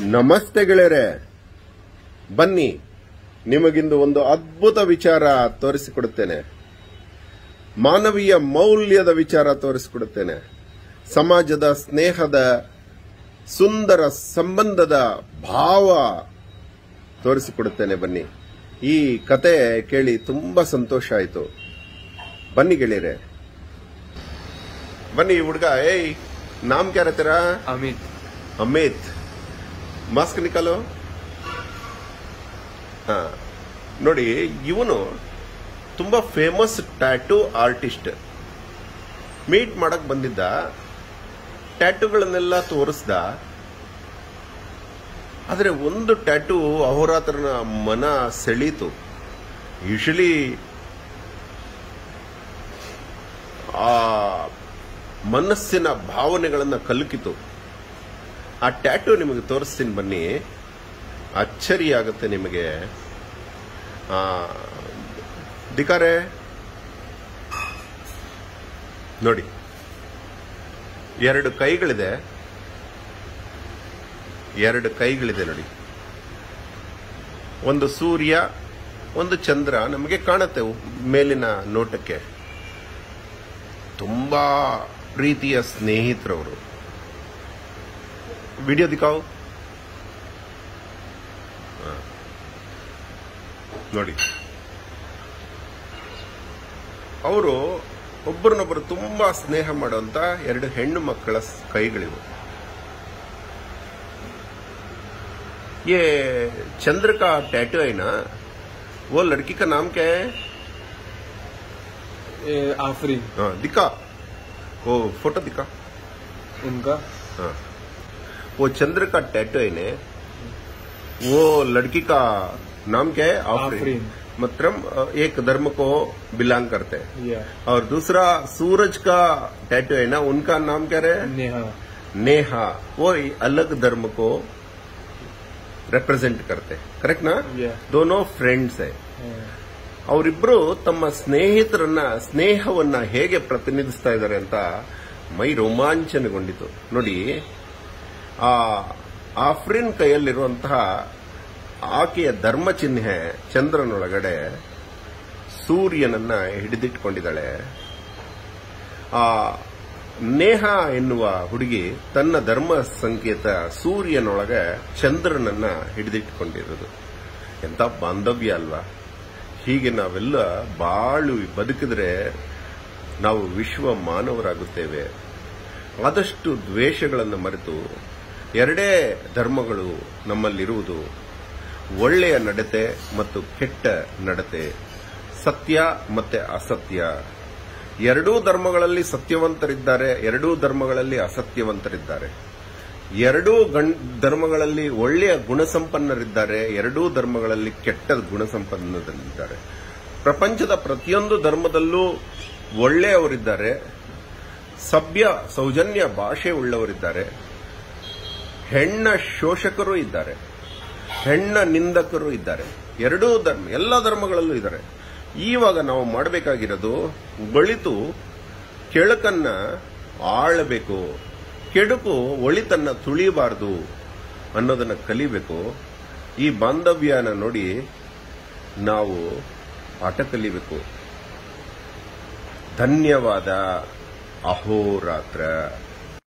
ನಮಸ್ತೆ ಗೆಳೆಯರೆ ಬನ್ನಿ ನಿಮಗಿಂದು ಒಂದು ಅದ್ಭುತ ವಿಚಾರ ತೋರಿಸಿಕೊಡುತ್ತೇನೆ ಮಾನವೀಯ ಮೌಲ್ಯದ ವಿಚಾರ ತೋರಿಸಿಕೊಡುತ್ತೇನೆ ಸಮಾಜದ ಸ್ನೇಹದ ಸುಂದರ ಸಂಬಂಧದ ಭಾವ ತೋರಿಸಿಕೊಡುತ್ತೇನೆ ಬನ್ನಿ ಈ ಕತೆ ಕೇಳಿ ತುಂಬಾ ಸಂತೋಷ ಆಯಿತು ಬನ್ನಿ ಗೆಳೆಯರೆ ಬನ್ನಿ ಹುಡುಗ ಏಯ್ ನಾಮ್ ಕ್ಯಾ ರಹತೆರಾ अमित ಅಮಿತ್ ಮಾಸ್ಕ್ ನಿಕಾಲು ಹಾ ನೋಡಿ ಇವನು ತುಂಬಾ ಫೇಮಸ್ ಟ್ಯಾಟೂ ಆರ್ಟಿಸ್ಟ್ ಮೀಟ್ ಮಾಡಕ್ ಬಂದಿದ್ದ ಟ್ಯಾಟೂಗಳನ್ನೆಲ್ಲ ತೋರಿಸ್ದ ಆದ್ರೆ ಒಂದು ಟ್ಯಾಟೂ ಅಹೋರಾತ್ರನ ಮನ ಸೆಳೀತು ಯೂಶಲಿ ಆ ಮನಸ್ಸಿನ ಭಾವನೆಗಳನ್ನ ಕಲಕಿತು ಆ ಟ್ಯಾಟೂ ನಿಮಗೆ ತೋರಿಸ್ತೀನಿ ಬನ್ನಿ ಅಚ್ಚರಿ ಆಗುತ್ತೆ ನಿಮಗೆ ಆ, ದಿಕಾರೆ ನೋಡಿ ಎರಡು ಕೈಗಳಿದೆ ಎರಡು ಕೈಗಳಿದೆ ನೋಡಿ ಒಂದು ಸೂರ್ಯ ಒಂದು ಚಂದ್ರ ನಮಗೆ ಕಾಣುತ್ತೆ ಮೇಲಿನ ನೋಟಕ್ಕೆ ತುಂಬಾ ಪ್ರೀತಿಯ ಸ್ನೇಹಿತರವರು ವಿಡಿಯೋ ದಿಕ್ಕಾವು ಹಾ. ನೋಡಿ ಅವರು ಒಬ್ಬರನ್ನೊಬ್ಬರು ತುಂಬಾ ಸ್ನೇಹ ಮಾಡುವಂತ ಎರಡು ಹೆಣ್ಣು ಮಕ್ಕಳ ಸ್- ಕೈಗಳಿವು ये चंद्र का टैटू है ना वो लड़की का नाम क्या है ये आफरीन हाँ, दिखा वो फोटो दिखा उनका हाँ वो चंद्र का टैटू है ने वो लड़की का नाम क्या है आफरीन आफरीन। मतलब अ, एक धर्म को बिलोंग करते हैं या और दूसरा सूरज का टैटू है ना उनका नाम क्या रहे नेहा नेहा वो अलग धर्म को रिप्रेजेंट करते हैं करेक्ट ना Yeah. दोनों फ्रेंड्स है ಅವರಿಬ್ರು ತಮ್ಮ ಸ್ನೇಹಿತರನ್ನ ಸ್ನೇಹವನ್ನ ಹೇಗೆ ಪ್ರತಿನಿಧಿಸ್ತಾ ಇದ್ದಾರೆ ಅಂತ ಮೈ ರೋಮಾಂಚನಗೊಂಡಿತು ನೋಡಿ ಆ ಆಫ್ರಿನ್ ಕೈಯಲ್ಲಿರುವಂತಹ ಆಕೆಯ ಧರ್ಮ ಚಿಹ್ನೆ ಚಂದ್ರನೊಳಗಡೆ ಸೂರ್ಯನನ್ನ ಹಿಡಿದಿಟ್ಕೊಂಡಿದ್ದಾಳೆ ಆ ನೇಹ ಎನ್ನುವ ಹುಡುಗಿ ತನ್ನ ಧರ್ಮ ಸಂಕೇತ ಸೂರ್ಯನೊಳಗೆ ಚಂದ್ರನನ್ನ ಹಿಡಿದಿಟ್ಟುಕೊಂಡಿರೋದು ಎಂತ ಬಾಂಧವ್ಯ ಅಲ್ವಾ ಹೀಗೆ ನಾವೆಲ್ಲ ಬಾಳು ಬದುಕಿದ್ರೆ ನಾವು ವಿಶ್ವ ಮಾನವರಾಗುತ್ತೇವೆ ಆದಷ್ಟು ದ್ವೇಷಗಳನ್ನು ಮರೆತು ಎರಡೇ ಧರ್ಮಗಳು ನಮ್ಮಲ್ಲಿರುವುದು ಒಳ್ಳೆಯ ನಡತೆ ಮತ್ತು ಕೆಟ್ಟ ನಡತೆ ಸತ್ಯ ಮತ್ತೆ ಅಸತ್ಯ ಎರಡೂ ಧರ್ಮಗಳಲ್ಲಿ ಸತ್ಯವಂತರಿದ್ದಾರೆ ಎರಡೂ ಧರ್ಮಗಳಲ್ಲಿ ಅಸತ್ಯವಂತರಿದ್ದಾರೆ ಎರಡೂ ಗಣ್ ಧರ್ಮಗಳಲ್ಲಿ ಒಳ್ಳೆಯ ಗುಣಸಂಪನ್ನರಿದ್ದಾರೆ ಎರಡೂ ಧರ್ಮಗಳಲ್ಲಿ ಕೆಟ್ಟ ಗುಣಸಂಪನ್ನರಿದ್ದಾರೆ ಪ್ರಪಂಚದ ಪ್ರತಿಯೊಂದು ಧರ್ಮದಲ್ಲೂ ಒಳ್ಳೆಯವರಿದ್ದಾರೆ ಸಭ್ಯ ಸೌಜನ್ಯ ಭಾಷೆ ಉಳ್ಳವರಿದ್ದಾರೆ ಹೆಣ್ಣ ಶೋಷಕರು ಇದ್ದಾರೆ ಹೆಣ್ಣ ನಿಂದಕರು ಇದ್ದಾರೆ ಎರಡೂ ಧರ್ಮ ಎಲ್ಲ ಧರ್ಮಗಳಲ್ಲೂ ಇದ್ದಾರೆ ಈವಾಗ ನಾವು ಮಾಡಬೇಕಾಗಿರೋದು ಬಳಿತು ಕೆಳಕನ್ನ ಆಳಬೇಕು ಕೆಡುಕು ಒಳಿತನ್ನ ತುಳಿಯಬಾರದು ಅನ್ನೋದನ್ನ ಕಲಿಬೇಕು ಈ ಬಾಂಧವ್ಯನ ನೋಡಿ ನಾವು ಪಾಠ ಕಲಿಬೇಕು ಧನ್ಯವಾದ ಅಹೋರಾತ್ರ